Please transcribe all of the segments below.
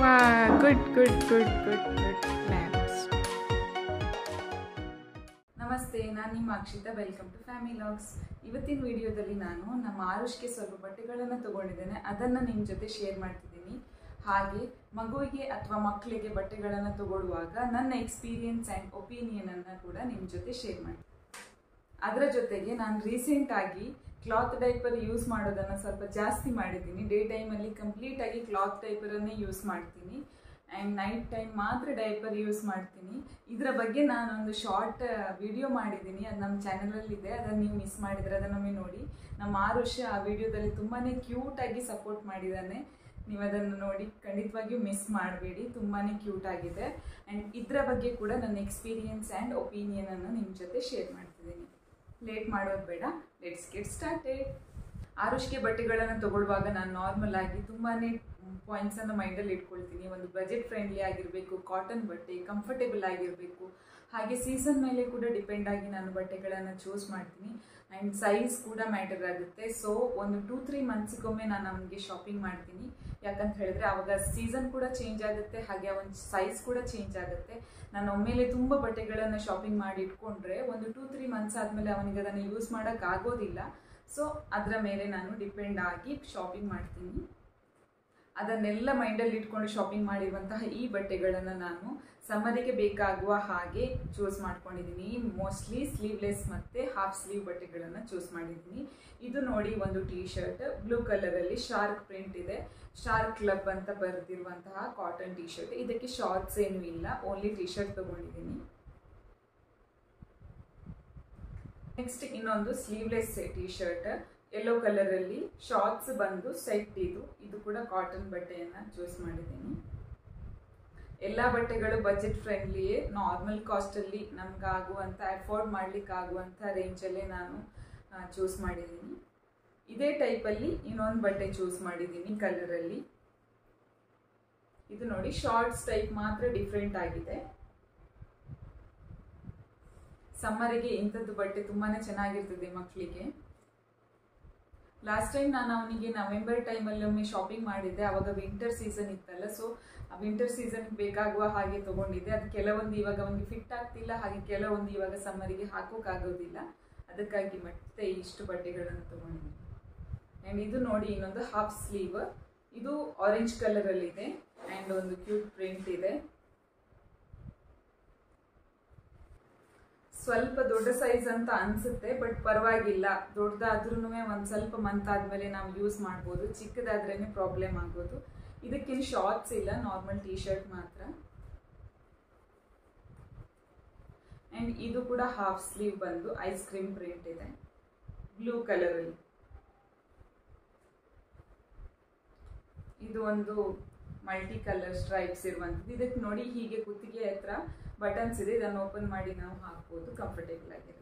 ವಾ good good good good good claps ನಮಸ್ತೆ ನಾನು ನಿಮ್ಮ Akshita welcome to family logs ಇವತ್ತಿನ ವಿಡಿಯೋದಲ್ಲಿ ನಾನು ನಮ್ಮ ಆರುಷ್ಗೆ ಸ್ವಲ್ಪ ಬಟ್ಟೆಗಳನ್ನು ತಗೊಂಡಿದ್ದೇನೆ ಅದನ್ನು ನಿಮ್ಮ ಜೊತೆ ಶೇರ್ ಮಾಡ್ತಿದ್ದೀನಿ ಹಾಗೆ ಮಗುವಿಗೆ ಅಥವಾ ಮಕ್ಕಳಿಗೆ ಬಟ್ಟೆಗಳನ್ನು ತಗೊಳ್ಳುವಾಗ ನನ್ನ ಎಕ್ಸ್ಪೀರಿಯನ್ಸ್ ಆ್ಯಂಡ್ ಒಪಿನಿಯನನ್ನು ಕೂಡ ನಿಮ್ಮ ಜೊತೆ ಶೇರ್ ಮಾಡ್ತೀನಿ ಅದರ ಜೊತೆಗೆ ನಾನು ರೀಸೆಂಟಾಗಿ ಕ್ಲಾತ್ ಡೈಪರ್ ಯೂಸ್ ಮಾಡೋದನ್ನು ಸ್ವಲ್ಪ ಜಾಸ್ತಿ ಮಾಡಿದ್ದೀನಿ ಡೇ ಟೈಮಲ್ಲಿ ಕಂಪ್ಲೀಟಾಗಿ ಕ್ಲಾತ್ ಡೈಪರನ್ನೇ ಯೂಸ್ ಮಾಡ್ತೀನಿ ಆ್ಯಂಡ್ ನೈಟ್ ಟೈಮ್ ಮಾತ್ರ ಡೈಪರ್ ಯೂಸ್ ಮಾಡ್ತೀನಿ ಇದರ ಬಗ್ಗೆ ನಾನೊಂದು ಶಾರ್ಟ್ ವಿಡಿಯೋ ಮಾಡಿದ್ದೀನಿ ಅದು ನಮ್ಮ ಚಾನಲಲ್ಲಿದೆ ಅದನ್ನು ನೀವು ಮಿಸ್ ಮಾಡಿದರೆ ಅದನ್ನೊಮ್ಮೆ ನೋಡಿ ನಮ್ಮ ಆರುಷ ಆ ವಿಡಿಯೋದಲ್ಲಿ ತುಂಬಾ ಕ್ಯೂಟಾಗಿ ಸಪೋರ್ಟ್ ಮಾಡಿದ್ದಾನೆ ನೀವು ಅದನ್ನು ನೋಡಿ ಖಂಡಿತವಾಗಿಯೂ ಮಿಸ್ ಮಾಡಬೇಡಿ ತುಂಬಾ ಕ್ಯೂಟ್ ಆಗಿದೆ ಆ್ಯಂಡ್ ಇದರ ಬಗ್ಗೆ ಕೂಡ ನನ್ನ ಎಕ್ಸ್ಪೀರಿಯನ್ಸ್ ಆ್ಯಂಡ್ ಒಪಿನಿಯನನ್ನು ನಿಮ್ಮ ಜೊತೆ ಶೇರ್ ಮಾಡ್ತಿದ್ದೀನಿ ಲೇಟ್ ಮಾಡೋದು ಬೇಡ ಲೆಟ್ಸ್ ಗೆಟ್ ಸ್ಟಾರ್ಟೆಡ್ ಆರುಷ್ಗೆ ಬಟ್ಟೆಗಳನ್ನು ತಗೊಳ್ಳುವಾಗ ನಾನು ನಾರ್ಮಲ್ ಆಗಿ ತುಂಬಾ ಪಾಯಿಂಟ್ಸನ್ನು ಮೈಂಡಲ್ಲಿ ಇಟ್ಕೊಳ್ತೀನಿ ಒಂದು ಬಜೆಟ್ ಫ್ರೆಂಡ್ಲಿ ಆಗಿರಬೇಕು ಕಾಟನ್ ಬಟ್ಟೆ ಕಂಫರ್ಟೇಬಲ್ ಆಗಿರಬೇಕು ಹಾಗೆ ಸೀಸನ್ ಮೇಲೆ ಕೂಡ ಡಿಪೆಂಡ್ ಆಗಿ ನಾನು ಬಟ್ಟೆಗಳನ್ನು ಚೂಸ್ ಮಾಡ್ತೀನಿ ಆ್ಯಂಡ್ ಸೈಜ್ ಕೂಡ ಮ್ಯಾಟರ್ ಆಗುತ್ತೆ ಸೊ ಒಂದು ಟೂ ತ್ರೀ ಮಂತ್ಸಿಗೊಮ್ಮೆ ನಾನು ಅವನಿಗೆ ಶಾಪಿಂಗ್ ಮಾಡ್ತೀನಿ ಯಾಕಂತ ಹೇಳಿದ್ರೆ ಅವಾಗ ಸೀಸನ್ ಕೂಡ ಚೇಂಜ್ ಆಗುತ್ತೆ ಹಾಗೆ ಅವನ ಸೈಜ್ ಕೂಡ ಚೇಂಜ್ ಆಗುತ್ತೆ ನಾನು ಒಮ್ಮೆಲೆ ತುಂಬ ಬಟ್ಟೆಗಳನ್ನು ಶಾಪಿಂಗ್ ಮಾಡಿ ಇಟ್ಕೊಂಡ್ರೆ ಒಂದು ಟೂ ತ್ರೀ ಮಂತ್ಸ್ ಆದಮೇಲೆ ಅವನಿಗೆ ಅದನ್ನು ಯೂಸ್ ಮಾಡೋಕ್ಕಾಗೋದಿಲ್ಲ ಸೊ ಅದರ ಮೇಲೆ ನಾನು ಡಿಪೆಂಡ್ ಆಗಿ ಶಾಪಿಂಗ್ ಮಾಡ್ತೀನಿ ಅದನ್ನೆಲ್ಲ ಮೈಂಡಲ್ಲಿ ಇಟ್ಕೊಂಡು ಶಾಪಿಂಗ್ ಮಾಡಿರುವಂತಹ ಈ ಬಟ್ಟೆಗಳನ್ನು ನಾನು ಸಮ್ಮರಿಗೆ ಬೇಕಾಗುವ ಹಾಗೆ ಚೂಸ್ ಮಾಡ್ಕೊಂಡಿದ್ದೀನಿ ಮೋಸ್ಟ್ಲಿ ಸ್ಲೀವ್ಲೆಸ್ ಮತ್ತು ಹಾಫ್ ಸ್ಲೀವ್ ಬಟ್ಟೆಗಳನ್ನು ಚೂಸ್ ಮಾಡಿದ್ದೀನಿ ಇದು ನೋಡಿ ಒಂದು ಟೀ ಶರ್ಟ್ ಬ್ಲೂ ಕಲರಲ್ಲಿ ಶಾರ್ಕ್ ಪ್ರಿಂಟ್ ಇದೆ ಶಾರ್ಕ್ ಕ್ಲಬ್ ಅಂತ ಬರೆದಿರುವಂತಹ ಕಾಟನ್ ಟೀ ಶರ್ಟ್ ಇದಕ್ಕೆ ಶಾರ್ಟ್ಸ್ ಏನೂ ಇಲ್ಲ ಓನ್ಲಿ ಟೀ ಶರ್ಟ್ ತೊಗೊಂಡಿದ್ದೀನಿ ನೆಕ್ಸ್ಟ್ ಇನ್ನೊಂದು ಸ್ಲೀವ್ಲೆಸ್ ಟೀ ಶರ್ಟ್ ಯೆಲ್ಲೋ ಕಲರಲ್ಲಿ ಶಾರ್ಟ್ಸ್ ಬಂದು ಸೆಟ್ ಇದು ಇದು ಕೂಡ ಕಾಟನ್ ಬಟ್ಟೆಯನ್ನು ಚೂಸ್ ಮಾಡಿದ್ದೀನಿ ಎಲ್ಲ ಬಟ್ಟೆಗಳು ಬಜೆಟ್ ಫ್ರೆಂಡ್ಲಿಯೇ ನಾರ್ಮಲ್ ಕಾಸ್ಟಲ್ಲಿ ನಮ್ಗೆ ಆಗುವಂಥ ಅಫೋರ್ಡ್ ಮಾಡ್ಲಿಕ್ಕೆ ಆಗುವಂಥ ರೇಂಜಲ್ಲೇ ನಾನು ಚೂಸ್ ಮಾಡಿದ್ದೀನಿ ಇದೇ ಟೈಪಲ್ಲಿ ಇನ್ನೊಂದು ಬಟ್ಟೆ ಚೂಸ್ ಮಾಡಿದ್ದೀನಿ ಕಲರಲ್ಲಿ ಇದು ನೋಡಿ ಶಾರ್ಟ್ಸ್ ಟೈಪ್ ಮಾತ್ರ ಡಿಫ್ರೆಂಟ್ ಆಗಿದೆ ಸಮ್ಮರಿಗೆ ಇಂಥದ್ದು ಬಟ್ಟೆ ತುಂಬಾ ಚೆನ್ನಾಗಿರ್ತದೆ ಮಕ್ಕಳಿಗೆ ಲಾಸ್ಟ್ ಟೈಮ್ ನಾನು ಅವನಿಗೆ ನವೆಂಬರ್ ಟೈಮಲ್ಲಿ ಒಮ್ಮೆ ಶಾಪಿಂಗ್ ಮಾಡಿದ್ದೆ ಅವಾಗ ವಿಂಟರ್ ಸೀಸನ್ ಇತ್ತಲ್ಲ ಸೊ ಆ ವಿಂಟರ್ ಸೀಸನ್ಗೆ ಬೇಕಾಗುವ ಹಾಗೆ ತೊಗೊಂಡಿದ್ದೆ ಅದು ಕೆಲವೊಂದು ಇವಾಗ ಅವನಿಗೆ ಫಿಟ್ ಆಗ್ತಿಲ್ಲ ಹಾಗೆ ಕೆಲವೊಂದು ಇವಾಗ ಸಮ್ಮರಿಗೆ ಹಾಕೋಕ್ಕಾಗೋದಿಲ್ಲ ಅದಕ್ಕಾಗಿ ಮತ್ತೆ ಇಷ್ಟು ಬಟ್ಟೆಗಳನ್ನು ತೊಗೊಂಡಿದ್ದೆ ಆ್ಯಂಡ್ ಇದು ನೋಡಿ ಇನ್ನೊಂದು ಹಾಫ್ ಸ್ಲೀವ್ ಇದು ಆರೆಂಜ್ ಕಲರಲ್ಲಿದೆ ಆ್ಯಂಡ್ ಒಂದು ಕ್ಯೂಟ್ ಪ್ರಿಂಟ್ ಇದೆ ಸ್ವಲ್ಪ ದೊಡ್ಡ ಸೈಜ್ ಅಂತ ಅನ್ಸುತ್ತೆ ಬಟ್ ಪರವಾಗಿಲ್ಲ ದೊಡ್ಡದಾದ್ರೂ ಒಂದು ಸ್ವಲ್ಪ ಮಂತ್ ಆದಮೇಲೆ ನಾವು ಯೂಸ್ ಮಾಡ್ಬೋದು ಚಿಕ್ಕದಾದ್ರೇ ಪ್ರಾಬ್ಲಮ್ ಆಗೋದು ಇದಕ್ಕೇನು ಶಾರ್ಟ್ಸ್ ಇಲ್ಲ ನಾರ್ಮಲ್ ಟೀ ಶರ್ಟ್ ಮಾತ್ರ ಆ್ಯಂಡ್ ಇದು ಕೂಡ ಹಾಫ್ ಸ್ಲೀವ್ ಬಂದು ಐಸ್ ಕ್ರೀಮ್ ಪ್ರಿಂಟ್ ಇದೆ ಬ್ಲೂ ಕಲರಲ್ಲಿ ಇದು ಒಂದು ಮಲ್ಟಿ ಕಲರ್ ಸ್ಟ್ರೈಪ್ಸ್ ಇರುವಂಥದ್ದು ಇದಕ್ಕೆ ನೋಡಿ ಹೀಗೆ ಕುತ್ತಿಗೆ ಹತ್ರ ಬಟನ್ಸ್ ಇದೆ ಇದನ್ನು ಓಪನ್ ಮಾಡಿ ನಾವು ಹಾಕ್ಬೋದು ಕಂಫರ್ಟೇಬಲ್ ಆಗಿರುತ್ತೆ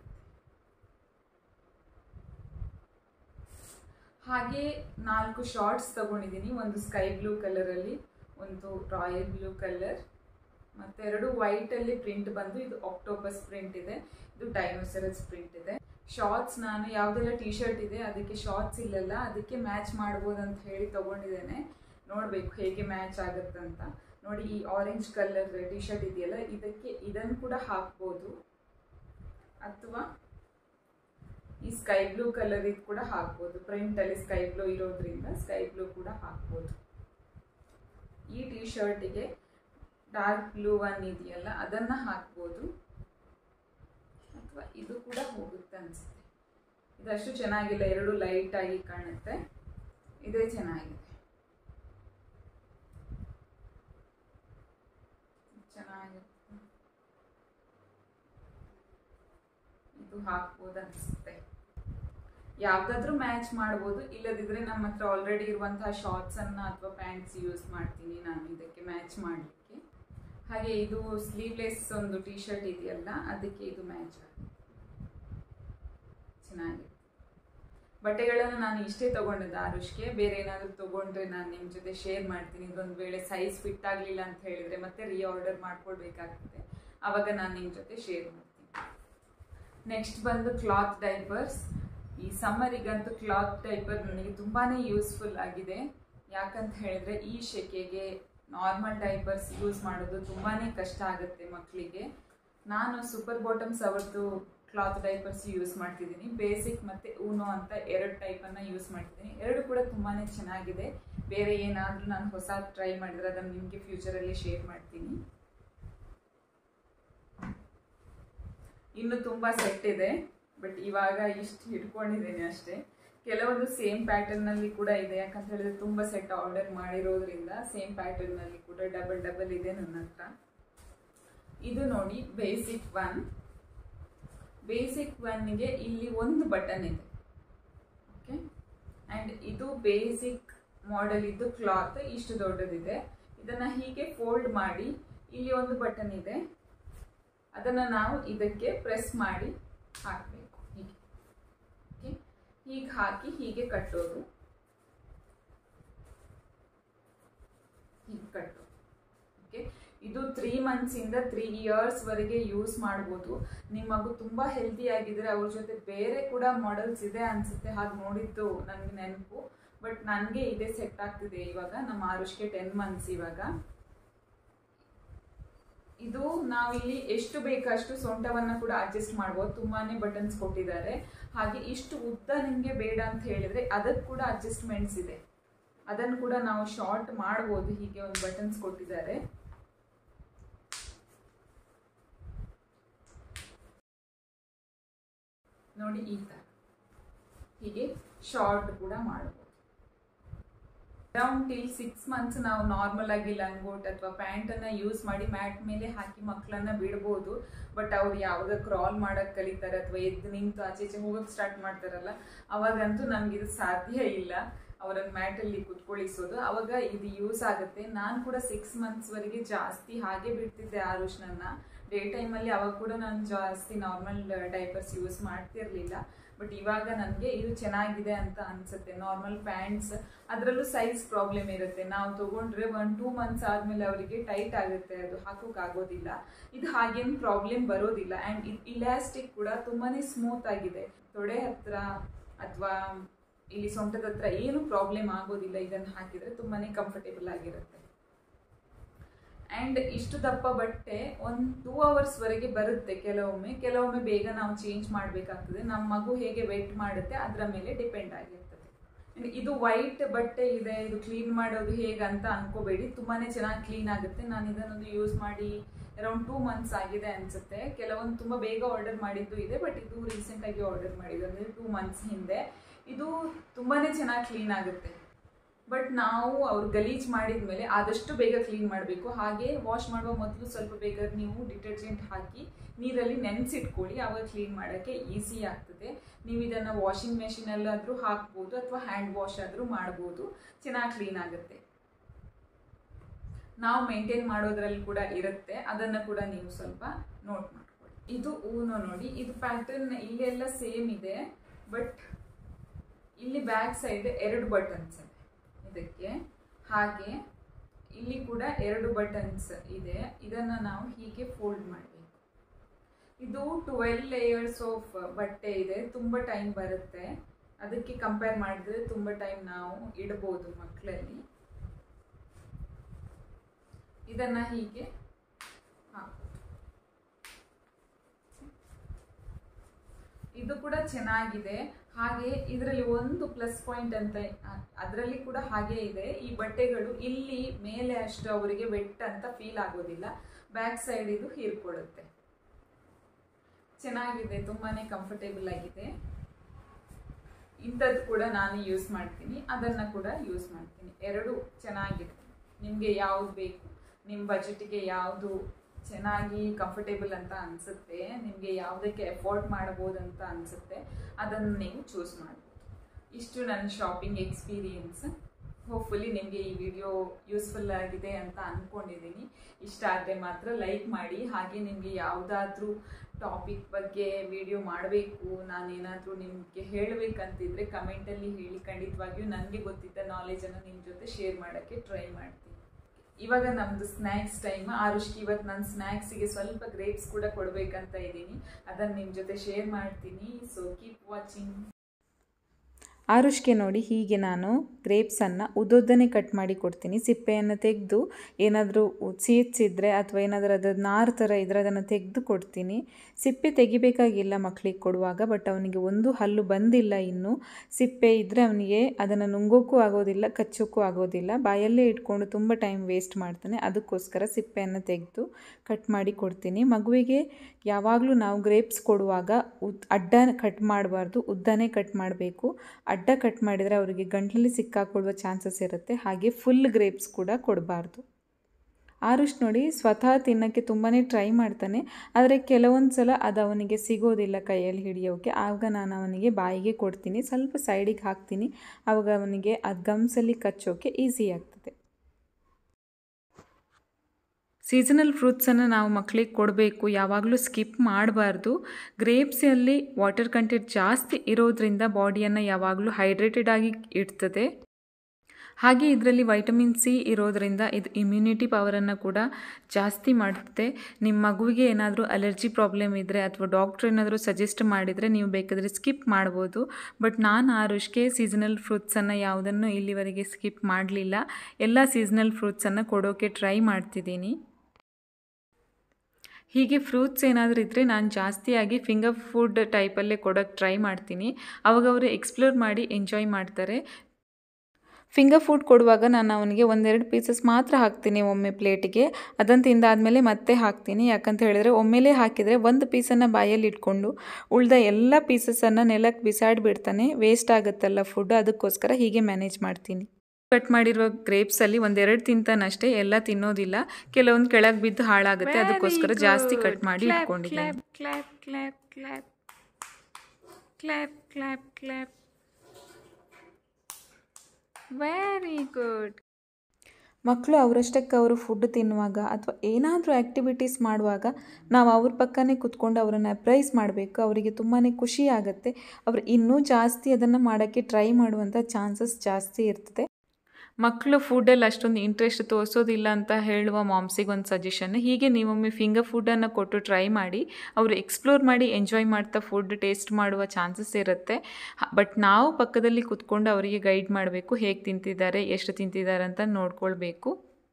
ಹಾಗೆ ನಾಲ್ಕು ಶಾರ್ಟ್ಸ್ ತಗೊಂಡಿದ್ದೀನಿ ಒಂದು ಸ್ಕೈ ಬ್ಲೂ ಕಲರಲ್ಲಿ ಒಂದು ರಾಯಲ್ ಬ್ಲೂ ಕಲರ್ ಮತ್ತೆರಡು ವೈಟಲ್ಲಿ ಪ್ರಿಂಟ್ ಬಂದು ಇದು ಆಕ್ಟೋಬಸ್ ಪ್ರಿಂಟ್ ಇದೆ ಇದು ಡೈನೋಸರಸ್ ಪ್ರಿಂಟ್ ಇದೆ ಶಾರ್ಟ್ಸ್ ನಾನು ಯಾವುದೆಲ್ಲ ಟೀ ಶರ್ಟ್ ಇದೆ ಅದಕ್ಕೆ ಶಾರ್ಟ್ಸ್ ಇಲ್ಲಲ್ಲ ಅದಕ್ಕೆ ಮ್ಯಾಚ್ ಮಾಡ್ಬೋದು ಅಂತ ಹೇಳಿ ತಗೊಂಡಿದ್ದೇನೆ ನೋಡಬೇಕು ಹೇಗೆ ಮ್ಯಾಚ್ ಆಗುತ್ತಂತ ನೋಡಿ ಈ ಆರೆಂಜ್ ಕಲರ್ ಟೀ ಶರ್ಟ್ ಇದೆಯಲ್ಲ ಇದಕ್ಕೆ ಇದನ್ನು ಕೂಡ ಹಾಕ್ಬೋದು ಅಥವಾ ಈ ಸ್ಕೈ ಬ್ಲೂ ಕಲರ್ ಇದು ಕೂಡ ಹಾಕ್ಬೋದು ಪ್ರಿಂಟಲ್ಲಿ ಸ್ಕೈ ಬ್ಲೂ ಇರೋದ್ರಿಂದ ಸ್ಕೈ ಬ್ಲೂ ಕೂಡ ಹಾಕ್ಬೋದು ಈ ಟೀ ಶರ್ಟಿಗೆ ಡಾರ್ಕ್ ಬ್ಲೂ ಒನ್ ಇದೆಯಲ್ಲ ಅದನ್ನು ಹಾಕ್ಬೋದು ಅಥವಾ ಇದು ಕೂಡ ಹೋಗುತ್ತೆ ಅನಿಸುತ್ತೆ ಇದಷ್ಟು ಚೆನ್ನಾಗಿಲ್ಲ ಎರಡು ಲೈಟ್ ಆಗಿ ಕಾಣುತ್ತೆ ಇದೇ ಚೆನ್ನಾಗಿದೆ ಚೆನ್ನಾಗಿರುತ್ತೆ ಇದು ಹಾಕ್ಬೋದು ಅನಿಸುತ್ತೆ ಯಾವುದಾದ್ರೂ ಮ್ಯಾಚ್ ಮಾಡ್ಬೋದು ಇಲ್ಲದಿದ್ರೆ ನಮ್ಮ ಹತ್ರ ಆಲ್ರೆಡಿ ಇರುವಂತಹ ಶಾರ್ಟ್ಸನ್ನು ಅಥವಾ ಪ್ಯಾಂಟ್ಸ್ ಯೂಸ್ ಮಾಡ್ತೀನಿ ನಾನು ಇದಕ್ಕೆ ಮ್ಯಾಚ್ ಮಾಡಲಿಕ್ಕೆ ಹಾಗೆ ಇದು ಸ್ಲೀವ್ಲೆಸ್ ಒಂದು ಟೀ ಶರ್ಟ್ ಇದೆಯಲ್ಲ ಅದಕ್ಕೆ ಇದು ಮ್ಯಾಚ್ ಆಗುತ್ತೆ ಚೆನ್ನಾಗಿದೆ ಬಟ್ಟೆಗಳನ್ನು ನಾನು ಇಷ್ಟೇ ತೊಗೊಂಡಿದ್ದೆ ಆರುಷ್ಗೆ ಬೇರೆ ಏನಾದರೂ ತೊಗೊಂಡ್ರೆ ನಾನು ನಿಮ್ಮ ಜೊತೆ ಶೇರ್ ಮಾಡ್ತೀನಿ ಇದೊಂದು ವೇಳೆ ಸೈಜ್ ಫಿಟ್ ಆಗಲಿಲ್ಲ ಅಂತ ಹೇಳಿದರೆ ಮತ್ತೆ ರೀ ಆರ್ಡರ್ ಮಾಡ್ಕೊಳ್ಬೇಕಾಗ್ತದೆ ಆವಾಗ ನಾನು ನಿಮ್ಮ ಜೊತೆ ಶೇರ್ ಮಾಡ್ತೀನಿ ನೆಕ್ಸ್ಟ್ ಬಂದು ಕ್ಲಾತ್ ಡೈಪರ್ಸ್ ಈ ಸಮ್ಮರಿಗಂತೂ ಕ್ಲಾತ್ ಡೈಪರ್ ನನಗೆ ತುಂಬಾ ಯೂಸ್ಫುಲ್ ಆಗಿದೆ ಯಾಕಂತ ಹೇಳಿದ್ರೆ ಈ ಶೆಕೆಗೆ ನಾರ್ಮಲ್ ಡೈಪರ್ಸ್ ಯೂಸ್ ಮಾಡೋದು ತುಂಬಾ ಕಷ್ಟ ಆಗುತ್ತೆ ಮಕ್ಕಳಿಗೆ ನಾನು ಸೂಪರ್ ಬಾಟಮ್ಸ್ ಅವತ್ತು ಕ್ಲಾತ್ ಡೈಪರ್ಸ್ ಯೂಸ್ ಮಾಡ್ತಿದ್ದೀನಿ ಬೇಸಿಕ್ ಮತ್ತು ಊನೋ ಅಂತ ಎರಡು ಟೈಪನ್ನು ಯೂಸ್ ಮಾಡ್ತಿದ್ದೀನಿ ಎರಡು ಕೂಡ ತುಂಬಾ ಚೆನ್ನಾಗಿದೆ ಬೇರೆ ಏನಾದರೂ ನಾನು ಹೊಸ ಟ್ರೈ ಮಾಡಿದ್ರೆ ಅದನ್ನು ನಿಮಗೆ ಫ್ಯೂಚರಲ್ಲಿ ಶೇರ್ ಮಾಡ್ತೀನಿ ಇನ್ನು ತುಂಬ ಸೆಟ್ ಇದೆ ಬಟ್ ಇವಾಗ ಇಷ್ಟು ಹಿಡ್ಕೊಂಡಿದ್ದೀನಿ ಅಷ್ಟೇ ಕೆಲವೊಂದು ಸೇಮ್ ಪ್ಯಾಟರ್ನಲ್ಲಿ ಕೂಡ ಇದೆ ಯಾಕಂತ ಹೇಳಿದ್ರೆ ತುಂಬ ಸೆಟ್ ಆರ್ಡರ್ ಮಾಡಿರೋದ್ರಿಂದ ಸೇಮ್ ಪ್ಯಾಟರ್ನಲ್ಲಿ ಕೂಡ ಡಬಲ್ ಡಬಲ್ ಇದೆ ನನ್ನ ಹತ್ರ ಇದು ನೋಡಿ ಬೇಸಿಕ್ ಒನ್ ಬೇಸಿಕ್ ಒನ್ಗೆ ಇಲ್ಲಿ ಒಂದು ಬಟನ್ ಇದೆ ಓಕೆ ಆ್ಯಂಡ್ ಇದು ಬೇಸಿಕ್ ಮಾಡೆಲ್ ಇದ್ದು ಕ್ಲಾತ್ ಇಷ್ಟು ದೊಡ್ಡದಿದೆ ಇದನ್ನು ಹೀಗೆ ಫೋಲ್ಡ್ ಮಾಡಿ ಇಲ್ಲಿ ಒಂದು ಬಟನ್ ಇದೆ ಅದನ್ನು ನಾವು ಇದಕ್ಕೆ ಪ್ರೆಸ್ ಮಾಡಿ ಹಾಕಬೇಕು ಹೀಗೆ ಓಕೆ ಹೀಗೆ ಹಾಕಿ ಹೀಗೆ ಕಟ್ಟೋದು ಹೀಗೆ ಕಟ್ಟೋದು ಓಕೆ ಇದು ತ್ರೀ ಮಂತ್ಸಿಂದ ತ್ರೀ ಇಯರ್ಸ್ವರೆಗೆ ಯೂಸ್ ಮಾಡ್ಬೋದು ನಿಮ್ಮ ಮಗು ತುಂಬ ಹೆಲ್ತಿ ಆಗಿದ್ರೆ ಅವ್ರ ಜೊತೆ ಬೇರೆ ಕೂಡ ಮಾಡೆಲ್ಸ್ ಇದೆ ಅನಿಸುತ್ತೆ ಹಾಗೆ ನೋಡಿದ್ದು ನನಗೆ ನೆನಪು ಬಟ್ ನನಗೆ ಇದೇ ಸೆಟ್ ಆಗ್ತಿದೆ ಇವಾಗ ನಮ್ಮ ಆರುಷ್ಗೆ ಟೆನ್ ಮಂತ್ಸ್ ಇವಾಗ ಇದು ನಾವಿಲ್ಲಿ ಎಷ್ಟು ಬೇಕಷ್ಟು ಸೊಂಟವನ್ನು ಕೂಡ ಅಡ್ಜಸ್ಟ್ ಮಾಡ್ಬೋದು ತುಂಬಾನೇ ಬಟನ್ಸ್ ಕೊಟ್ಟಿದ್ದಾರೆ ಹಾಗೆ ಇಷ್ಟು ಉದ್ದ ನಿಮಗೆ ಬೇಡ ಅಂತ ಹೇಳಿದ್ರೆ ಅದಕ್ಕೆ ಕೂಡ ಅಡ್ಜಸ್ಟ್ಮೆಂಟ್ಸ್ ಇದೆ ಅದನ್ನು ಕೂಡ ನಾವು ಶಾರ್ಟ್ ಮಾಡ್ಬೋದು ಹೀಗೆ ಒಂದು ಬಟನ್ಸ್ ಕೊಟ್ಟಿದ್ದಾರೆ ನೋಡಿ ಈ ಥರ ಹೀಗೆ ಶಾರ್ಟ್ ಕೂಡ ಮಾಡ್ಬೋದು ಅರೌಂಡ್ ಟಿಲ್ ಸಿಕ್ಸ್ ಮಂತ್ಸ್ ನಾವು ನಾರ್ಮಲ್ ಆಗಿ ಲಂಗೋಟ್ ಅಥವಾ ಪ್ಯಾಂಟನ್ನು ಯೂಸ್ ಮಾಡಿ ಮ್ಯಾಟ್ ಮೇಲೆ ಹಾಕಿ ಮಕ್ಕಳನ್ನ ಬಿಡ್ಬೋದು ಬಟ್ ಅವ್ರು ಯಾವಾಗ ಕ್ರಾಲ್ ಮಾಡೋಕ್ಕೆ ಕಲಿತಾರೆ ಅಥವಾ ಎದ್ದು ನಿಂತು ಆಚೆ ಈಚೆ ಹೋಗೋಕೆ ಸ್ಟಾರ್ಟ್ ಮಾಡ್ತಾರಲ್ಲ ಅವಾಗಂತೂ ನಮ್ಗೆ ಇದು ಸಾಧ್ಯ ಇಲ್ಲ ಅವರನ್ನು ಮ್ಯಾಟಲ್ಲಿ ಕುತ್ಕೊಳಿಸೋದು ಅವಾಗ ಇದು ಯೂಸ್ ಆಗುತ್ತೆ ನಾನು ಕೂಡ ಸಿಕ್ಸ್ ಮಂತ್ಸ್ವರೆಗೆ ಜಾಸ್ತಿ ಹಾಗೆ ಬಿಡ್ತಿದ್ದೆ ಆರುಷ್ನನ್ನ ಡೇ ಟೈಮಲ್ಲಿ ಅವಾಗ ಕೂಡ ನಾನು ಜಾಸ್ತಿ ನಾರ್ಮಲ್ ಡೈಪರ್ಸ್ ಯೂಸ್ ಮಾಡ್ತಿರ್ಲಿಲ್ಲ ಬಟ್ ಇವಾಗ ನನಗೆ ಇದು ಚೆನ್ನಾಗಿದೆ ಅಂತ ಅನ್ಸುತ್ತೆ ನಾರ್ಮಲ್ ಪ್ಯಾಂಟ್ಸ್ ಅದರಲ್ಲೂ ಸೈಜ್ ಪ್ರಾಬ್ಲಮ್ ಇರುತ್ತೆ ನಾವು ತಗೊಂಡ್ರೆ ಒನ್ ಟೂ ಮಂತ್ಸ್ ಆದಮೇಲೆ ಅವರಿಗೆ ಟೈಟ್ ಆಗುತ್ತೆ ಅದು ಹಾಕೋಕ್ಕಾಗೋದಿಲ್ಲ ಇದು ಹಾಗೇನು ಪ್ರಾಬ್ಲಮ್ ಬರೋದಿಲ್ಲ ಆ್ಯಂಡ್ ಇದು ಇಲಾಸ್ಟಿಕ್ ಕೂಡ ತುಂಬಾ ಸ್ಮೂತ್ ಆಗಿದೆ ತೊಡೆ ಹತ್ರ ಅಥವಾ ಇಲ್ಲಿ ಸೊಂಟದ ಹತ್ರ ಏನು ಪ್ರಾಬ್ಲಮ್ ಆಗೋದಿಲ್ಲ ಇದನ್ನು ಹಾಕಿದರೆ ತುಂಬಾ ಕಂಫರ್ಟೇಬಲ್ ಆಗಿರುತ್ತೆ ಆ್ಯಂಡ್ ಇಷ್ಟು ದಪ್ಪ ಬಟ್ಟೆ ಒಂದು ಟೂ ಅವರ್ಸ್ವರೆಗೆ ಬರುತ್ತೆ ಕೆಲವೊಮ್ಮೆ ಕೆಲವೊಮ್ಮೆ ಬೇಗ ನಾವು ಚೇಂಜ್ ಮಾಡಬೇಕಾಗ್ತದೆ ನಮ್ಮ ಮಗು ಹೇಗೆ ವೆಯ್ಟ್ ಮಾಡುತ್ತೆ ಅದರ ಮೇಲೆ ಡಿಪೆಂಡ್ ಆಗಿರ್ತದೆ ಆ್ಯಂಡ್ ಇದು ವೈಟ್ ಬಟ್ಟೆ ಇದೆ ಇದು ಕ್ಲೀನ್ ಮಾಡೋದು ಹೇಗೆ ಅಂತ ಅನ್ಕೋಬೇಡಿ ತುಂಬಾ ಚೆನ್ನಾಗಿ ಕ್ಲೀನ್ ಆಗುತ್ತೆ ನಾನು ಇದನ್ನೊಂದು ಯೂಸ್ ಮಾಡಿ ಅರೌಂಡ್ ಟೂ ಮಂತ್ಸ್ ಆಗಿದೆ ಅನಿಸುತ್ತೆ ಕೆಲವೊಂದು ತುಂಬ ಬೇಗ ಆರ್ಡರ್ ಮಾಡಿದ್ದು ಇದೆ ಬಟ್ ಇದು ರೀಸೆಂಟಾಗಿ ಆರ್ಡರ್ ಮಾಡಿದ್ದು ಅಂದರೆ ಟೂ ಮಂತ್ಸ್ ಹಿಂದೆ ಇದು ತುಂಬಾ ಚೆನ್ನಾಗಿ ಕ್ಲೀನ್ ಆಗುತ್ತೆ ಬಟ್ ನಾವು ಅವ್ರು ಗಲೀಜ್ ಮಾಡಿದ ಮೇಲೆ ಆದಷ್ಟು ಬೇಗ ಕ್ಲೀನ್ ಮಾಡಬೇಕು ಹಾಗೆ ವಾಶ್ ಮಾಡುವ ಮೊದಲು ಸ್ವಲ್ಪ ಬೇಗ ನೀವು ಡಿಟರ್ಜೆಂಟ್ ಹಾಕಿ ನೀರಲ್ಲಿ ನೆನೆಸಿಟ್ಕೊಳ್ಳಿ ಆವಾಗ ಕ್ಲೀನ್ ಮಾಡೋಕ್ಕೆ ಈಸಿ ಆಗ್ತದೆ ನೀವು ಇದನ್ನು ವಾಷಿಂಗ್ ಮೆಷಿನಲ್ಲಾದರೂ ಹಾಕ್ಬೋದು ಅಥವಾ ಹ್ಯಾಂಡ್ ವಾಶ್ ಆದರೂ ಮಾಡ್ಬೋದು ಚೆನ್ನಾಗಿ ಕ್ಲೀನ್ ಆಗುತ್ತೆ ನಾವು ಮೇಂಟೈನ್ ಮಾಡೋದ್ರಲ್ಲಿ ಕೂಡ ಇರುತ್ತೆ ಅದನ್ನು ಕೂಡ ನೀವು ಸ್ವಲ್ಪ ನೋಟ್ ಮಾಡ್ಕೊಳ್ಳಿ ಇದು ಊನೋ ನೋಡಿ ಇದು ಪ್ಯಾಟರ್ನ್ ಇಲ್ಲೆಲ್ಲ ಸೇಮ್ ಇದೆ ಬಟ್ ಇಲ್ಲಿ ಬ್ಯಾಕ್ ಸೈಡ್ ಎರಡು ಬಟನ್ಸ್ ಇದೆ ಇದಕ್ಕೆ ಹಾಗೆ ಇಲ್ಲಿ ಕೂಡ ಎರಡು ಬಟನ್ಸ್ ಇದೆ ಇದನ್ನು ನಾವು ಹೀಗೆ ಫೋಲ್ಡ್ ಮಾಡಬೇಕು ಇದು ಟ್ವೆಲ್ ಲೇಯರ್ಸ್ ಆಫ್ ಬಟ್ಟೆ ಇದೆ ತುಂಬ ಟೈಮ್ ಬರುತ್ತೆ ಅದಕ್ಕೆ ಕಂಪೇರ್ ಮಾಡಿದ್ರೆ ತುಂಬ ಟೈಮ್ ನಾವು ಇಡ್ಬೋದು ಮಕ್ಕಳಲ್ಲಿ ಇದನ್ನು ಹೀಗೆ ಹಾಕೋದು ಇದು ಕೂಡ ಚೆನ್ನಾಗಿದೆ ಹಾಗೆ ಇದರಲ್ಲಿ ಒಂದು ಪ್ಲಸ್ ಪಾಯಿಂಟ್ ಅಂತ ಅದರಲ್ಲಿ ಕೂಡ ಹಾಗೆ ಇದೆ ಈ ಬಟ್ಟೆಗಳು ಇಲ್ಲಿ ಮೇಲೆ ಅಷ್ಟು ಅವರಿಗೆ ವೆಟ್ ಅಂತ ಫೀಲ್ ಆಗೋದಿಲ್ಲ ಬ್ಯಾಕ್ ಸೈಡ್ ಇದು ಹೀರ್ಕೊಳ್ಳುತ್ತೆ ಚೆನ್ನಾಗಿದೆ ತುಂಬಾ ಕಂಫರ್ಟೇಬಲ್ ಆಗಿದೆ ಇಂಥದ್ದು ಕೂಡ ನಾನು ಯೂಸ್ ಮಾಡ್ತೀನಿ ಅದನ್ನು ಕೂಡ ಯೂಸ್ ಮಾಡ್ತೀನಿ ಎರಡು ಚೆನ್ನಾಗಿದೆ ನಿಮಗೆ ಯಾವ್ದು ಬೇಕು ನಿಮ್ಮ ಬಜೆಟಿಗೆ ಯಾವುದು ಚೆನ್ನಾಗಿ ಕಂಫರ್ಟೇಬಲ್ ಅಂತ ಅನಿಸುತ್ತೆ ನಿಮಗೆ ಯಾವುದಕ್ಕೆ ಎಫೋರ್ಡ್ ಮಾಡ್ಬೋದು ಅಂತ ಅನಿಸುತ್ತೆ ಅದನ್ನು ನೀವು ಚೂಸ್ ಮಾಡ್ಬೋದು ಇಷ್ಟು ನನ್ನ ಶಾಪಿಂಗ್ ಎಕ್ಸ್ಪೀರಿಯನ್ಸ್ ಹೋಪ್ಫುಲಿ ನಿಮಗೆ ಈ ವಿಡಿಯೋ ಯೂಸ್ಫುಲ್ ಆಗಿದೆ ಅಂತ ಅಂದ್ಕೊಂಡಿದ್ದೀನಿ ಇಷ್ಟ ಆದರೆ ಮಾತ್ರ ಲೈಕ್ ಮಾಡಿ ಹಾಗೆ ನಿಮಗೆ ಯಾವುದಾದ್ರೂ ಟಾಪಿಕ್ ಬಗ್ಗೆ ವಿಡಿಯೋ ಮಾಡಬೇಕು ನಾನೇನಾದರೂ ನಿಮಗೆ ಹೇಳಬೇಕಂತಿದ್ರೆ ಕಮೆಂಟಲ್ಲಿ ಹೇಳಿ ಖಂಡಿತವಾಗಿಯೂ ನನಗೆ ಗೊತ್ತಿದ್ದ ನಾಲೆಜನ್ನು ನಿಮ್ಮ ಜೊತೆ ಶೇರ್ ಮಾಡೋಕ್ಕೆ ಟ್ರೈ ಮಾಡ್ತೀನಿ ಇವಾಗ ನಮ್ಮದು ಸ್ನ್ಯಾಕ್ಸ್ ಟೈಮ್ ಆರುಷ್ಕಿ ಇವತ್ತು ನಾನು ಸ್ನ್ಯಾಕ್ಸಿಗೆ ಸ್ವಲ್ಪ ಗ್ರೇಪ್ಸ್ ಕೂಡ ಕೊಡಬೇಕಂತ ಇದ್ದೀನಿ ಅದನ್ನು ನಿಮ್ಮ ಜೊತೆ ಶೇರ್ ಮಾಡ್ತೀನಿ ಸೊ ಕೀಪ್ ವಾಚಿಂಗ್ ಆರುಷ್ಗೆ ನೋಡಿ ಹೀಗೆ ನಾನು ಗ್ರೇಪ್ಸನ್ನು ಉದ್ದುದ್ದನೆ ಕಟ್ ಮಾಡಿ ಕೊಡ್ತೀನಿ ಸಿಪ್ಪೆಯನ್ನು ತೆಗೆದು ಏನಾದರೂ ಸೀಡ್ಸಿದ್ರೆ ಅಥವಾ ಏನಾದರೂ ಅದ್ರ ನಾರು ಥರ ಇದ್ರೆ ಅದನ್ನು ತೆಗೆದು ಕೊಡ್ತೀನಿ ಸಿಪ್ಪೆ ತೆಗಿಬೇಕಾಗಿಲ್ಲ ಮಕ್ಕಳಿಗೆ ಕೊಡುವಾಗ ಬಟ್ ಅವನಿಗೆ ಒಂದು ಹಲ್ಲು ಬಂದಿಲ್ಲ ಇನ್ನೂ ಸಿಪ್ಪೆ ಇದ್ದರೆ ಅವನಿಗೆ ಅದನ್ನು ನುಂಗೋಕ್ಕೂ ಆಗೋದಿಲ್ಲ ಕಚ್ಚೋಕ್ಕೂ ಆಗೋದಿಲ್ಲ ಬಾಯಲ್ಲೇ ಇಟ್ಕೊಂಡು ತುಂಬ ಟೈಮ್ ವೇಸ್ಟ್ ಮಾಡ್ತಾನೆ ಅದಕ್ಕೋಸ್ಕರ ಸಿಪ್ಪೆಯನ್ನು ತೆಗೆದು ಕಟ್ ಮಾಡಿ ಕೊಡ್ತೀನಿ ಮಗುವಿಗೆ ಯಾವಾಗಲೂ ನಾವು ಗ್ರೇಪ್ಸ್ ಕೊಡುವಾಗ ಉದ್ ಅಡ್ಡ ಕಟ್ ಮಾಡಬಾರ್ದು ಉದ್ದನೇ ಕಟ್ ಮಾಡಬೇಕು ಅಡ್ಡ ಕಟ್ ಮಾಡಿದರೆ ಅವರಿಗೆ ಗಂಟಲಲ್ಲಿ ಸಿಕ್ಕಾಕೊಳ್ಳುವ ಚಾನ್ಸಸ್ ಇರುತ್ತೆ ಹಾಗೆ ಫುಲ್ ಗ್ರೇಪ್ಸ್ ಕೂಡ ಕೊಡಬಾರ್ದು ಆರುಷ್ ನೋಡಿ ಸ್ವತಃ ತಿನ್ನೋಕ್ಕೆ ತುಂಬಾ ಟ್ರೈ ಮಾಡ್ತಾನೆ ಆದರೆ ಕೆಲವೊಂದು ಸಲ ಅದು ಅವನಿಗೆ ಸಿಗೋದಿಲ್ಲ ಕೈಯಲ್ಲಿ ಹಿಡಿಯೋಕ್ಕೆ ಆವಾಗ ನಾನು ಅವನಿಗೆ ಬಾಯಿಗೆ ಕೊಡ್ತೀನಿ ಸ್ವಲ್ಪ ಸೈಡಿಗೆ ಹಾಕ್ತೀನಿ ಆವಾಗ ಅವನಿಗೆ ಅದು ಗಮ್ಸಲ್ಲಿ ಕಚ್ಚೋಕ್ಕೆ ಈಸಿ ಆಗ್ತದೆ ಸೀಸನಲ್ ಫ್ರೂಟ್ಸನ್ನು ನಾವು ಮಕ್ಕಳಿಗೆ ಕೊಡಬೇಕು ಯಾವಾಗಲೂ ಸ್ಕಿಪ್ ಮಾಡಬಾರ್ದು ಗ್ರೇಪ್ಸಲ್ಲಿ ವಾಟರ್ ಕಂಟೆಂಟ್ ಜಾಸ್ತಿ ಇರೋದ್ರಿಂದ ಬಾಡಿಯನ್ನು ಯಾವಾಗಲೂ ಹೈಡ್ರೇಟೆಡ್ ಆಗಿ ಇಡ್ತದೆ ಹಾಗೆ ಇದರಲ್ಲಿ ವೈಟಮಿನ್ ಸಿ ಇರೋದರಿಂದ ಇದು ಇಮ್ಯುನಿಟಿ ಪವರನ್ನು ಕೂಡ ಜಾಸ್ತಿ ಮಾಡುತ್ತೆ ನಿಮ್ಮ ಮಗುವಿಗೆ ಏನಾದರೂ ಅಲರ್ಜಿ ಪ್ರಾಬ್ಲಮ್ ಇದ್ದರೆ ಅಥವಾ ಡಾಕ್ಟ್ರ್ ಏನಾದರೂ ಸಜೆಸ್ಟ್ ಮಾಡಿದರೆ ನೀವು ಬೇಕಾದರೆ ಸ್ಕಿಪ್ ಮಾಡ್ಬೋದು ಬಟ್ ನಾನು ಆರುಷ್ಗೆ ಸೀಸನಲ್ ಫ್ರೂಟ್ಸನ್ನು ಯಾವುದನ್ನು ಇಲ್ಲಿವರೆಗೆ ಸ್ಕಿಪ್ ಮಾಡಲಿಲ್ಲ ಎಲ್ಲ ಸೀಸನಲ್ ಫ್ರೂಟ್ಸನ್ನು ಕೊಡೋಕ್ಕೆ ಟ್ರೈ ಮಾಡ್ತಿದ್ದೀನಿ ಹೀಗೆ ಫ್ರೂಟ್ಸ್ ಏನಾದರೂ ಇದ್ದರೆ ನಾನು ಜಾಸ್ತಿಯಾಗಿ ಫಿಂಗರ್ ಫುಡ್ ಟೈಪಲ್ಲೇ ಕೊಡೋಕ್ಕೆ ಟ್ರೈ ಮಾಡ್ತೀನಿ ಅವಾಗ ಅವರು ಎಕ್ಸ್ಪ್ಲೋರ್ ಮಾಡಿ ಎಂಜಾಯ್ ಮಾಡ್ತಾರೆ ಫಿಂಗರ್ ಫುಡ್ ಕೊಡುವಾಗ ನಾನು ಅವನಿಗೆ ಒಂದೆರಡು ಪೀಸಸ್ ಮಾತ್ರ ಹಾಕ್ತೀನಿ ಒಮ್ಮೆ ಪ್ಲೇಟಿಗೆ ಅದನ್ನು ತಿಂದಾದಮೇಲೆ ಮತ್ತೆ ಹಾಕ್ತೀನಿ ಯಾಕಂತ ಹೇಳಿದರೆ ಒಮ್ಮೆಲೇ ಹಾಕಿದರೆ ಒಂದು ಪೀಸನ್ನು ಬಾಯಲ್ಲಿ ಇಟ್ಕೊಂಡು ಉಳ್ದ ಎಲ್ಲ ಪೀಸಸನ್ನು ನೆಲಕ್ಕೆ ಬಿಸಾಡಿಬಿಡ್ತಾನೆ ವೇಸ್ಟ್ ಆಗುತ್ತಲ್ಲ ಫುಡ್ ಅದಕ್ಕೋಸ್ಕರ ಹೀಗೆ ಮ್ಯಾನೇಜ್ ಮಾಡ್ತೀನಿ ಕಟ್ ಮಾಡಿರುವ ಗ್ರೇಪ್ಸಲ್ಲಿ ಒಂದೆರಡು ತಿಂತಾನಷ್ಟೇ ಎಲ್ಲ ತಿನ್ನೋದಿಲ್ಲ ಕೆಲವೊಂದು ಕೆಳಗೆ ಬಿದ್ದು ಹಾಳಾಗುತ್ತೆ ಅದಕ್ಕೋಸ್ಕರ ಜಾಸ್ತಿ ಕಟ್ ಮಾಡಿ ಇಟ್ಕೊಂಡಿದ್ದೀನಿ clap, clap, clap. Clap, clap, clap. Very good. ಮಕ್ಕಳು ಅವರಷ್ಟಕ್ಕೆ ಅವರು ಫುಡ್ ತಿನ್ನುವಾಗ ಅಥವಾ ಏನಾದರೂ ಆ್ಯಕ್ಟಿವಿಟೀಸ್ ಮಾಡುವಾಗ ನಾವು ಅವ್ರ ಪಕ್ಕನೇ ಕುತ್ಕೊಂಡು ಅವರನ್ನು ಪ್ರೈಸ್ ಮಾಡಬೇಕು ಅವರಿಗೆ ತುಂಬಾ ಖುಷಿ ಆಗುತ್ತೆ ಅವರು ಇನ್ನೂ ಜಾಸ್ತಿ ಅದನ್ನು ಮಾಡೋಕ್ಕೆ ಟ್ರೈ ಮಾಡುವಂಥ ಚಾನ್ಸಸ್ ಜಾಸ್ತಿ ಇರ್ತದೆ ಮಕ್ಕಳು ಫುಡ್ಡಲ್ಲಿ ಅಷ್ಟೊಂದು ಇಂಟ್ರೆಸ್ಟ್ ತೋರಿಸೋದಿಲ್ಲ ಅಂತ ಹೇಳುವ ಮಾಮ್ಸಿಗೆ ಒಂದು ಸಜೆಷನ್ ಹೀಗೆ ನೀವೊಮ್ಮೆ ಫಿಂಗರ್ ಫುಡ್ಡನ್ನು ಕೊಟ್ಟು ಟ್ರೈ ಮಾಡಿ ಅವರು ಎಕ್ಸ್ಪ್ಲೋರ್ ಮಾಡಿ ಎಂಜಾಯ್ ಮಾಡ್ತಾ ಫುಡ್ ಟೇಸ್ಟ್ ಮಾಡುವ ಚಾನ್ಸಸ್ ಇರುತ್ತೆ ಬಟ್ ನಾವು ಪಕ್ಕದಲ್ಲಿ ಕುತ್ಕೊಂಡು ಅವರಿಗೆ ಗೈಡ್ ಮಾಡಬೇಕು ಹೇಗೆ ತಿಂತಿದ್ದಾರೆ ಎಷ್ಟು ತಿಂತಿದ್ದಾರೆ ಅಂತ ನೋಡ್ಕೊಳ್ಬೇಕು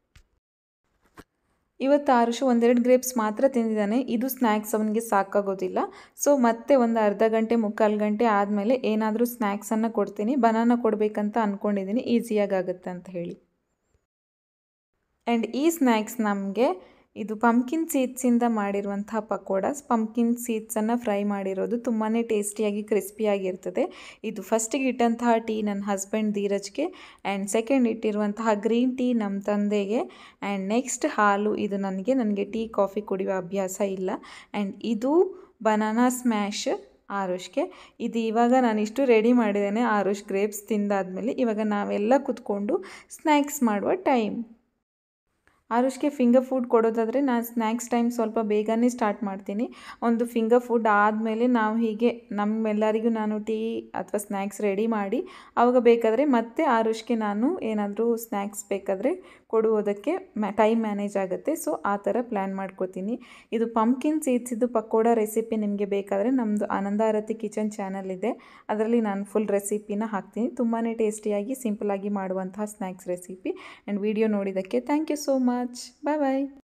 ಇವತ್ತು ಆರುಷು ಒಂದೆರಡು ಗ್ರೇಪ್ಸ್ ಮಾತ್ರ ತಿಂದಿದ್ದಾನೆ ಇದು ಸ್ನ್ಯಾಕ್ಸ್ ಅವನಿಗೆ ಸಾಕಾಗೋದಿಲ್ಲ ಸೊ ಮತ್ತೆ ಒಂದು ಅರ್ಧ ಗಂಟೆ ಮುಕ್ಕಾಲು ಗಂಟೆ ಆದಮೇಲೆ ಏನಾದರೂ ಸ್ನ್ಯಾಕ್ಸನ್ನು ಕೊಡ್ತೀನಿ ಬನಾನ ಕೊಡಬೇಕಂತ ಅಂದ್ಕೊಂಡಿದ್ದೀನಿ ಈಸಿಯಾಗಿ ಆಗುತ್ತೆ ಅಂತ ಹೇಳಿ ಆ್ಯಂಡ್ ಈ ಸ್ನ್ಯಾಕ್ಸ್ ನಮಗೆ ಇದು ಪಂಪ್ಕಿನ್ ಸೀಡ್ಸಿಂದ ಮಾಡಿರುವಂತಹ ಪಕೋಡಾಸ್ ಪಂಪ್ಕಿನ್ ಸೀಡ್ಸನ್ನು ಫ್ರೈ ಮಾಡಿರೋದು ತುಂಬಾ ಟೇಸ್ಟಿಯಾಗಿ ಕ್ರಿಸ್ಪಿಯಾಗಿರ್ತದೆ ಇದು ಫಸ್ಟಿಗೆ ಇಟ್ಟಂತಹ ಟೀ ನನ್ನ ಹಸ್ಬೆಂಡ್ ಧೀರಜ್ಗೆ ಆ್ಯಂಡ್ ಸೆಕೆಂಡ್ ಇಟ್ಟಿರುವಂತಹ ಗ್ರೀನ್ ಟೀ ನಮ್ಮ ತಂದೆಗೆ ಆ್ಯಂಡ್ ನೆಕ್ಸ್ಟ್ ಹಾಲು ಇದು ನನಗೆ ನನಗೆ ಟೀ ಕಾಫಿ ಕುಡಿಯುವ ಅಭ್ಯಾಸ ಇಲ್ಲ ಆ್ಯಂಡ್ ಇದು ಬನಾನಾ ಸ್ಮ್ಯಾಶ್ ಆರುಷ್ಗೆ ಇದು ಇವಾಗ ನಾನು ಇಷ್ಟು ರೆಡಿ ಮಾಡಿದ್ದೇನೆ ಆರುಷ್ ಗ್ರೇಪ್ಸ್ ತಿಂದಾದ್ಮೇಲೆ ಇವಾಗ ನಾವೆಲ್ಲ ಕುತ್ಕೊಂಡು ಸ್ನ್ಯಾಕ್ಸ್ ಮಾಡುವ ಟೈಮ್ ಆರುಷ್ಗೆ ಫಿಂಗರ್ ಫುಡ್ ಕೊಡೋದಾದರೆ ನಾನು ಸ್ನ್ಯಾಕ್ಸ್ ಟೈಮ್ ಸ್ವಲ್ಪ ಬೇಗನೆ ಸ್ಟಾರ್ಟ್ ಮಾಡ್ತೀನಿ ಒಂದು ಫಿಂಗರ್ ಫುಡ್ ಆದಮೇಲೆ ನಾವು ಹೀಗೆ ನಮ್ಮೆಲ್ಲರಿಗೂ ನಾನು ಟೀ ಅಥವಾ ಸ್ನ್ಯಾಕ್ಸ್ ರೆಡಿ ಮಾಡಿ ಆವಾಗ ಬೇಕಾದರೆ ಮತ್ತೆ ಆರುಷ್ಗೆ ನಾನು ಏನಾದರೂ ಸ್ನ್ಯಾಕ್ಸ್ ಬೇಕಾದರೆ ಕೊಡುವುದಕ್ಕೆ ಮ್ಯಾ ಟೈಮ್ ಮ್ಯಾನೇಜ್ ಆಗುತ್ತೆ ಸೊ ಆ ಥರ ಪ್ಲ್ಯಾನ್ ಮಾಡ್ಕೋತೀನಿ ಇದು ಪಂಪ್ಕಿನ್ ಸೀಡ್ಸಿದ್ದು ಪಕೋಡ ರೆಸಿಪಿ ನಿಮಗೆ ಬೇಕಾದರೆ ನಮ್ಮದು ಆನಂದಾರತಿ ಕಿಚನ್ ಚಾನಲ್ ಇದೆ ಅದರಲ್ಲಿ ನಾನು ಫುಲ್ ರೆಸಿಪಿನ ಹಾಕ್ತೀನಿ ತುಂಬಾ ಟೇಸ್ಟಿಯಾಗಿ ಸಿಂಪಲಾಗಿ ಮಾಡುವಂತಹ ಸ್ನ್ಯಾಕ್ಸ್ ರೆಸಿಪಿ ಆ್ಯಂಡ್ ವಿಡಿಯೋ ನೋಡಿದ್ದಕ್ಕೆ thank you so much bye bye